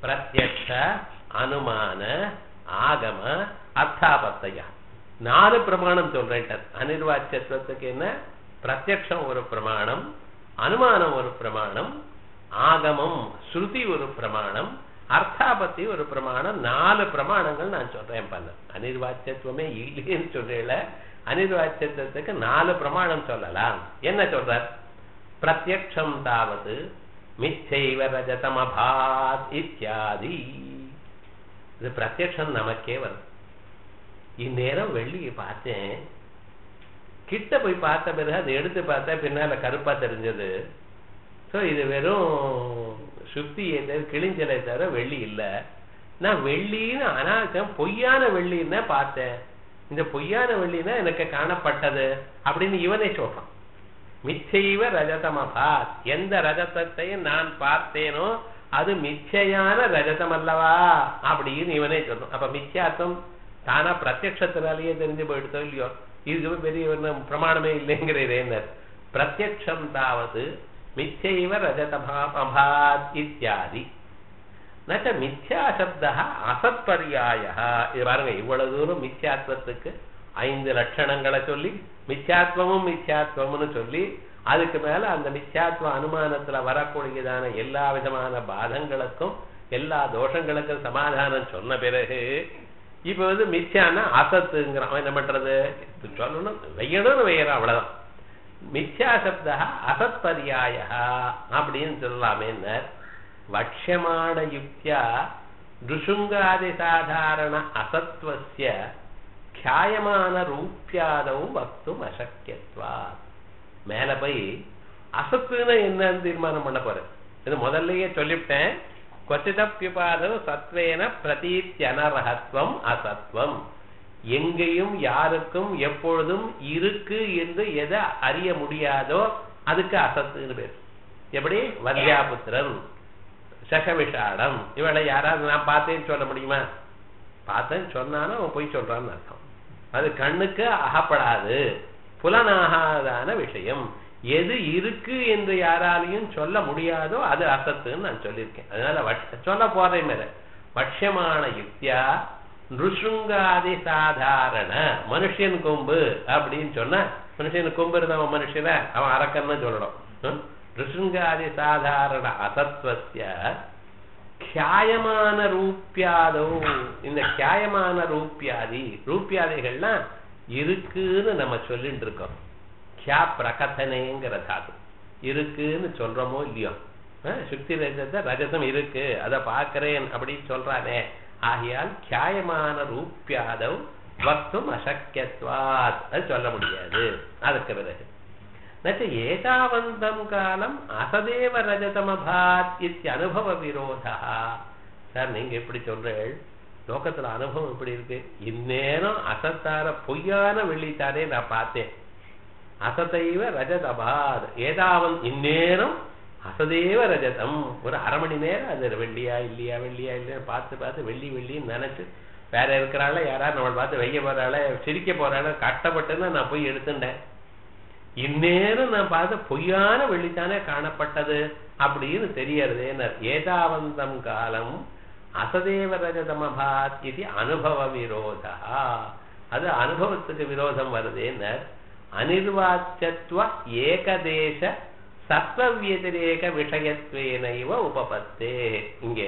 பிரத்யக்ஷ அனுமான ஆகம அர்த்தாபத்தையா நாலு பிரமாணம் சொல்றேன் அனிர்வாச்சியத்துவத்துக்கு என்ன பிரத்யக்ஷம் ஒரு பிரமாணம் அனுமானம் ஒரு பிரமாணம் ஆகமம் ஸ்ருதி ஒரு பிரமாணம் அர்த்தாபத்தி ஒரு பிரமாணம் நாலு பிரமாணங்கள் நான் சொல்றேன் பண்ண அனிர்வாச்சியத்துவமே இல்லைன்னு சொல்றேல அனிர்வாச்சியத்துவத்துக்கு நாலு பிரமாணம் சொல்லலாம் என்ன சொல்றார் பிரத்யக்ஷம் தாவது மிச்சைவ ரஜதமபாத் இத்தியாதி இது பிரத்யக்ஷம் நமக்கே வரும் இந்நேரம் வெள்ளியை பார்த்தேன் கிட்ட போய் பார்த்த பிறகு அதை எடுத்து பார்த்தா பின்னால கருப்பா தெரிஞ்சது சோ இது வெறும் சுத்தி கிழிஞ்சலை தவிர வெள்ளி இல்ல நான் வெள்ளின்னு அனாச்சம் பொய்யான வெள்ளின்னு பார்த்தேன் இந்த பொய்யான வெள்ளினா எனக்கு காணப்பட்டது அப்படின்னு இவனே சொல்றான் மிச்சைவ ரஜதமபாத் எந்த ரஜதத்தையும் நான் பார்த்தேனோ அது மிச்சையான ரஜதம் அல்லவா அப்படின்னு இவனே சொல்றான் அப்ப மிச்சியாத்தம் தானா பிரத்யக்ஷத்தினாலேயே தெரிஞ்சு போயிடுதோ இல்லையோ இதுக்கு பெரிய ஒண்ணும் பிரமாணமே இல்லைங்கிறேன் பிரத்யக்ஷம் தாவது மிச்சைவ ரஜதமாபாத் இத்தியாதி நச்ச மித்யா சப்த அசத்பரியாய இது பாருங்க இவ்வளவு தூரம் மித்யாத்வத்துக்கு ஐந்து லட்சணங்களை சொல்லி மித்யாத்வமும் மித்யாத்வம்னு சொல்லி அதுக்கு மேல அந்த மித்யாத்வ அனுமானத்துல வரக்கூடியதான எல்லா விதமான பாதங்களுக்கும் எல்லா தோஷங்களுக்கும் சமாதானம் சொன்ன பிறகு இப்ப வந்து மித்யானா அசத்துங்கிறான் அவன் என்ன பண்றது சொல்லணும் வெய்யணும்னு வெய்யறான் அவ்வளவுதான் மித்யா சப்தா அசத்பரியாய அப்படின்னு சொல்லலாமே வட்சியமான யுக்தியா ருஷுங்காதி சாதாரண அசத்வசிய கியாயமான ரூபியாதவும் வக்தும் அசக்கியத்வா மேல போய் அசத்துன்னு என்னன்னு தீர்மானம் பண்ண போறேன் இது முதல்லயே சொல்லிவிட்டேன் கொச்சிதப்பியுபாதம் சத்வேன பிரதீத்தியனரகத்துவம் அசத்வம் எங்கேயும் யாருக்கும் எப்பொழுதும் இருக்கு என்று எதை அறிய முடியாதோ அதுக்கு அசத்துன்னு பேர் எப்படி வத்யாபுத்திரன் சகவிஷாடம் இவளை யாராவது நான் பார்த்தேன்னு சொல்ல முடியுமா பார்த்தேன்னு சொன்னாலும் அவன் போய் சொல்றான்னு அர்த்தம் அது கண்ணுக்கு அகப்படாது புலனாகாதான விஷயம் எது இருக்கு என்று யாராலையும் சொல்ல முடியாதோ அது அசத்துன்னு நான் சொல்லியிருக்கேன் அதனால சொல்ல போறேன் மேல பட்சியமான யுக்தியா நிருஷுங்காதி சாதாரண மனுஷன் கொம்பு அப்படின்னு சொன்னா மனுஷன் கொம்பு இருந்தவன் மனுஷன அவன் அரக்கன்னு சொல்லணும் ரிஷுங்காதி சாதாரண அசத்வசிய கியாயமான ரூபியாதோ இந்த கியாயமான ரூபியாதி ரூபியாதிகள்லாம் இருக்குன்னு நம்ம சொல்லிட்டு இருக்கோம் கியா பிரகத்தனைங்கிற தாது இருக்குன்னு சொல்றோமோ இல்லையோ சுக்தி ரஜத்தை ரஜதம் இருக்கு அதை பார்க்கிறேன் அப்படின்னு சொல்றானே ஆகையால் கியாயமான ரூபியாதவ் வக்தும் அசக்கியத்வாத் அது சொல்ல முடியாது அதுக்கு பிறகு நச்ச ஏதாவந்தம் காலம் அசதேவ ரஜதமபாத் இத்தி அனுபவ விரோதா சார் நீங்க எப்படி சொல்றீள் லோகத்துல அனுபவம் எப்படி இருக்கு இந்நேரம் அசத்தார பொய்யான வெள்ளித்தானே நான் பார்த்தேன் அசதைவ ரஜதபாத் ஏதாவன் இந்நேரம் அசதேவ ரஜதம் ஒரு அரை மணி நேரம் அது வெள்ளியா இல்லையா வெள்ளியா இல்லையா பார்த்து பார்த்து வெள்ளி வெள்ளின்னு நினைச்சு வேற இருக்கிறாள யாராவது நம்மளை பார்த்து வெய்ய போறாள சிரிக்க போறாள கஷ்டப்பட்டுன்னு நான் போய் எடுத்துட்டேன் இந்நேரம் நான் பார்த்த பொய்யான வெள்ளித்தானே காணப்பட்டது அப்படின்னு தெரியறது ஏதாவந்தம் காலம் அசதேவ ரஜதமபாத் இது அனுபவ விரோதா அது அனுபவத்துக்கு விரோதம் வருதுன்னு அனிர்வாச்சத்துவ ஏகதேச சத்வ வியதிரேக விஷயத்வேனைவ உபபத்தே இங்கே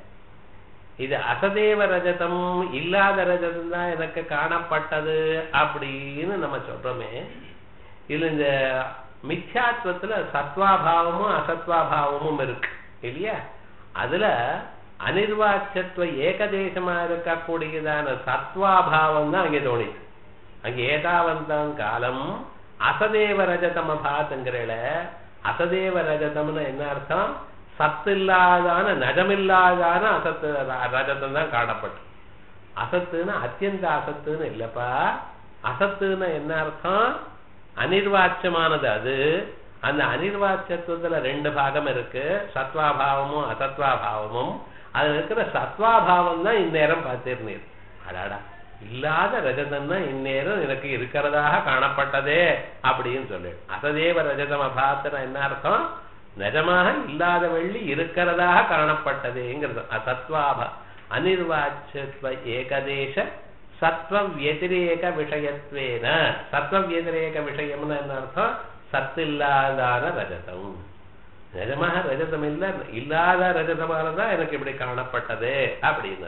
இது அசதேவ ரஜதம் இல்லாத ரஜதம் தான் எனக்கு காணப்பட்டது அப்படின்னு நம்ம சொல்றோமே இதுல இந்த மித்யாத்வத்துல சத்வாபாவமும் அசத்வாபாவமும் இருக்கு இல்லையா அதுல அனிர்வாச்சத்துவ ஏகதேசமா இருக்கக்கூடியதான சத்வாபாவம் தான் அங்கே தோணிச்சு அங்க ஏதாவந்தான் காலம் அசதேவ ரஜதம பாத்துங்கிறல அசதேவ ரஜதம்னு என்ன அர்த்தம் சத்து இல்லாதான நஜமில்லாதான அசத்து ரஜதம் தான் காணப்பட்டு அசத்துன்னு அத்தியந்த அசத்துன்னு இல்லப்பா அசத்துன்னு என்ன அர்த்தம் அனிர்வாச்சமானது அது அந்த அனிர்வாச்சத்துவத்துல ரெண்டு பாகம் இருக்கு சத்வாபாவமும் அசத்வாபாவமும் அதுல இருக்கிற சத்வாபாவம் தான் இந்நேரம் பார்த்திருந்தீர் அடாடா இல்லாத ரஜதம் தான் இந்நேரம் எனக்கு இருக்கிறதாக காணப்பட்டதே அப்படின்னு சொல்லு அசதேவ ரஜதம் அபாத்தன என்ன அர்த்தம் நிஜமாக இல்லாத வெள்ளி இருக்கிறதாக காணப்பட்டதுங்கிறது அசத்வாப அனிர்வாச்சத்வ ஏகதேச சத்வ வத்திரேக விஷயத்வேன சத்வ வத்திரேக விஷயம்னு என்ன அர்த்தம் சத்து இல்லாதான ரஜதம் நிஜமாக ரஜதம் இல்ல இல்லாத ரஜதமானதான் எனக்கு இப்படி காணப்பட்டது அப்படின்னு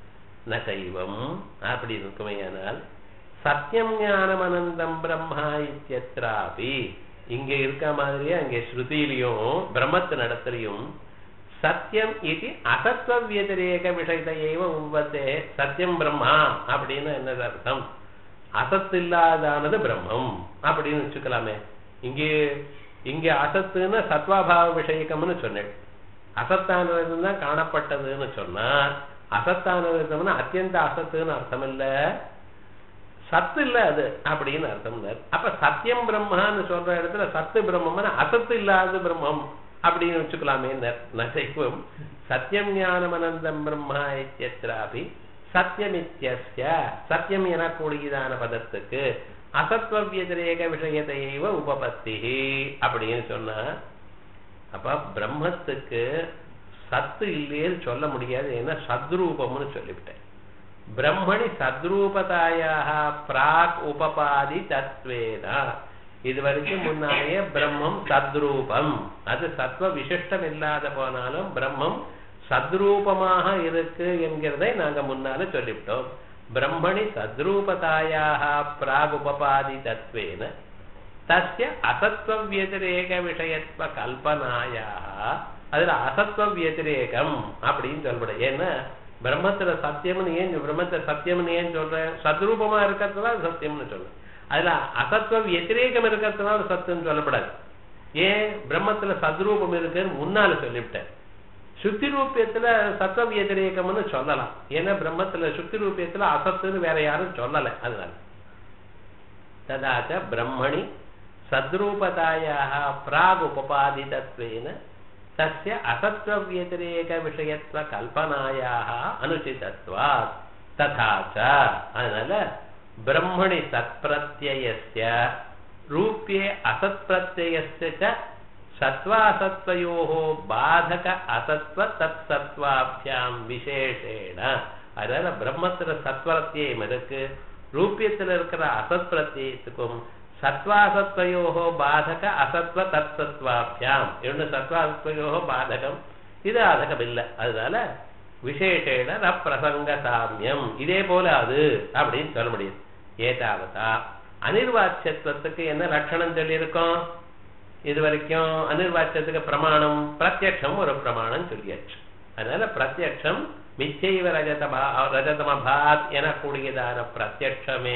நைவம் அப்படி இருக்குமையானால் சத்தியம் ஞானம் அனந்தம் பிரம்மா இத்தியத்ராபி இங்க இருக்க மாதிரியே அங்கே ஸ்ருதியிலையும் பிரம்மத்து நடத்திலையும் சத்தியம் இது அசத்வ வியதிரேக விஷயத்தையவ உபத்தே சத்தியம் பிரம்மா அப்படின்னு என்னது அர்த்தம் அசத்து இல்லாதானது பிரம்மம் அப்படின்னு வச்சுக்கலாமே இங்கே இங்க அசத்துன்னு சத்வாபாவ விஷயக்கம்னு சொன்னேன் அசத்தானது தான் காணப்பட்டதுன்னு சொன்னா அசத்தானதுன்னா அத்தியந்த அசத்துன்னு அர்த்தம் இல்ல சத்து இல்ல அது அப்படின்னு அர்த்தம் இல்ல அப்ப சத்தியம் பிரம்மான்னு சொல்ற இடத்துல சத்து பிரம்மம்னா அசத்து இல்லாத பிரம்மம் அப்படின்னு வச்சுக்கலாமே நசைவம் சத்தியம் ஞானம் அனந்தம் பிரம்மா இத்தியத்ராபி சத்தியமித்யஸ்ய சத்தியம் எனக்கூடியதான பதத்துக்கு அசத்வ வியதிரேக விஷயத்தையவ உபபத்தி அப்படின்னு சொன்னா அப்ப பிரம்மத்துக்கு சத்து இல்லையேன்னு சொல்ல முடியாது ஏன்னா சத்ரூபம்னு சொல்லிவிட்டேன் பிரம்மணி சத்ரூபதாயாக பிராக் உபபாதி தத்வேனா இது வரைக்கும் முன்னாலேயே பிரம்மம் சத்ரூபம் அது சத்வ விசிஷ்டம் இல்லாத போனாலும் பிரம்மம் சத்ரூபமாக இருக்கு என்கிறதை நாங்க முன்னால சொல்லிவிட்டோம் பிரம்மணி சத்ரூபதாயாக பிராகுபபாதி தத்வேன தஸ்ய அசத்வ வியதிரேக விஷயத்துவ கல்பனாயாக அதுல அசத்வ வியதிரேகம் அப்படின்னு சொல்லப்படும் ஏன்னா பிரம்மத்துல சத்தியம்னு ஏன் பிரம்மத்தை சத்தியம்னு ஏன் சொல்றேன் சத்ரூபமா இருக்கிறதுனால சத்தியம்னு சொல்றேன் அதுல அசத்வ வியதிரேகம் இருக்கிறதுனால சத்துன்னு சொல்லப்படாது ஏன் பிரம்மத்துல சத்ரூபம் இருக்குன்னு முன்னால சொல்லிவிட்டேன் சுத்தி ரூபியத்துல சத்வ வியதிரேகம்னு சொல்லலாம் ஏன்னா பிரம்மத்துல சுத்தி ரூபியத்துல அசத்துன்னு வேற யாரும் சொல்லல அதனால ததாச்ச பிரம்மணி சத்ரூபதாயாக பிராக் உபபாதிதத்வேன தஸ்ய அசத்வ வியதிரேக விஷயத்துவ கல்பனாயாக அனுச்சிதத்வாத் ததாச்ச அதனால பிரம்மணி சத்பிரத்யயஸ்ய ரூபியே அசத்பிரத்யயஸ்ய சத்வாசத்வயோகோ பாதக அசத்வ தத் சத்வாபியாம் விசேஷேன அதனால பிரம்மத்துல சத்வரத்தியம் இருக்கு ரூபியத்துல இருக்கிற அசத் பிரத்யத்துக்கும் சத்வாசத்வயோகோ பாதக அசத்வ தத் சத்வாபியாம் இரண்டு சத்வாசத்வயோகோ பாதகம் இது ஆதகம் இல்லை அதனால விசேஷேன ந பிரசங்க சாமியம் இதே போல அது அப்படின்னு சொல்ல முடியும் ஏதாவதா அனிர்வாச்சியத்துவத்துக்கு என்ன லட்சணம் சொல்லியிருக்கோம் இது வரைக்கும் அனிர்வாச்சியத்துக்கு பிரமாணம் பிரத்யக்ஷம் ஒரு பிரமாணம் சொல்லியாச்சு அதனால பிரத்யக்ஷம் மிச்சைவ ரஜதமா ரஜதமபாத் எனக்கூடியதான பிரத்யக்ஷமே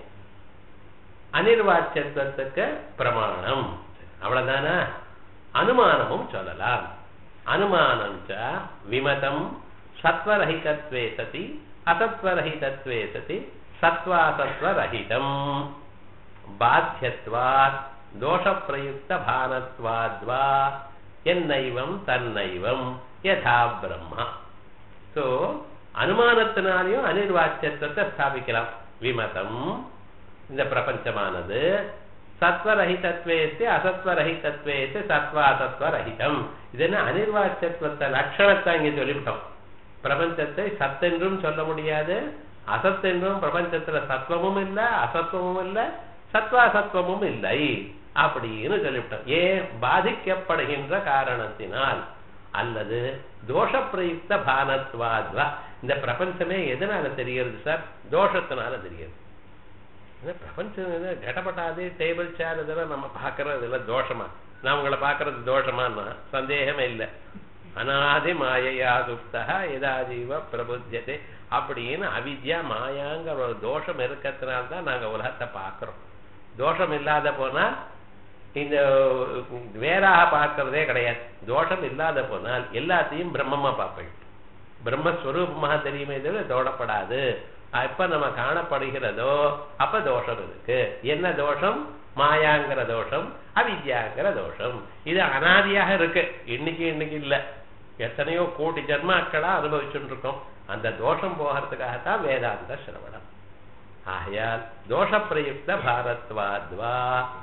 அனிர்வாச்சியத்துவத்துக்கு பிரமாணம் அவ்வளவுதானா அனுமானமும் சொல்லலாம் அனுமானம் விமதம் சத்வரஹிதத்வே சதி அசத்வரஹிதத்வே சதி சத்வாசத்வரஹிதம் பாத்தியத்வாத் தோஷப்பிரயுக்த பானத்வாத்வா என்னைவம் தன்னைவம் யதா பிரம்மா சோ அனுமானத்தினாலையும் அனிர்வாச்சியத்துவத்தை ஸ்தாபிக்கலாம் விமதம் இந்த பிரபஞ்சமானது சத்வரஹிதத்வேஸ்து அசத்வரஹிதத்வேஸ்து சத்வாசத்வரஹிதம் இது என்ன அனிர்வாச்சியத்துவத்தை லட்சணத்தை இங்க சொல்லிவிட்டோம் பிரபஞ்சத்தை சத்தென்றும் சொல்ல முடியாது அசத்தென்றும் பிரபஞ்சத்துல சத்வமும் இல்ல அசத்துவமும் இல்ல சத்வாசத்துவமும் இல்லை அப்படின்னு சொல்லிவிட்டோம் ஏன் பாதிக்கப்படுகின்ற காரணத்தினால் அல்லது தோஷ பிரயுக்த பானத்வாத்வா இந்த பிரபஞ்சமே எதனால தெரிகிறது சார் தோஷத்தினால தெரிகிறது பிரபஞ்சம் கடப்பட்டாது டேபிள் சேர் இதெல்லாம் நம்ம பாக்குறது இதெல்லாம் தோஷமா நான் உங்களை பாக்குறது தோஷமான்னா சந்தேகமே இல்லை அனாதி மாயையா சுப்தா எதா ஜீவ பிரபுத்தியதே அப்படின்னு அவித்யா மாயாங்கிற ஒரு தோஷம் இருக்கிறதுனால தான் நாங்க உலகத்தை பார்க்கிறோம் தோஷம் இல்லாத போனா இந்த வேறாக பார்க்கறதே கிடையாது தோஷம் இல்லாத போனால் எல்லாத்தையும் பிரம்மமா பார்ப்பேன் பிரம்மஸ்வரூபமாக தெரியுமே தவிர தோடப்படாது எப்ப நம்ம காணப்படுகிறதோ அப்ப தோஷம் இருக்கு என்ன தோஷம் மாயாங்கிற தோஷம் அவித்யாங்கிற தோஷம் இது அனாதியாக இருக்கு இன்னைக்கு இன்னைக்கு இல்ல எத்தனையோ கோடி ஜன்மாக்களா அனுபவிச்சுட்டு இருக்கோம் அந்த தோஷம் போகிறதுக்காகத்தான் வேதாந்த சிரவணம் ஆகையால் தோஷ பிரயுக்த பாரத்வாத்வா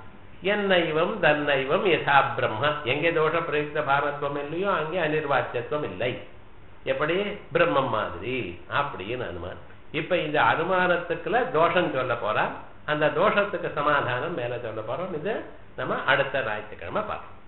என்னைவம் தன்னைவம் யதா பிரம்ம எங்கே தோஷ பிரயுக்த பாரத்வம் இல்லையோ அங்கே அனிர்வாச்சியத்துவம் இல்லை எப்படி பிரம்மம் மாதிரி அப்படின்னு அனுமானம் இப்ப இந்த அனுமானத்துக்குள்ள தோஷம் சொல்ல போறா அந்த தோஷத்துக்கு சமாதானம் மேல சொல்ல போறோம் இது நம்ம அடுத்த ஞாயிற்றுக்கிழமை பார்ப்போம்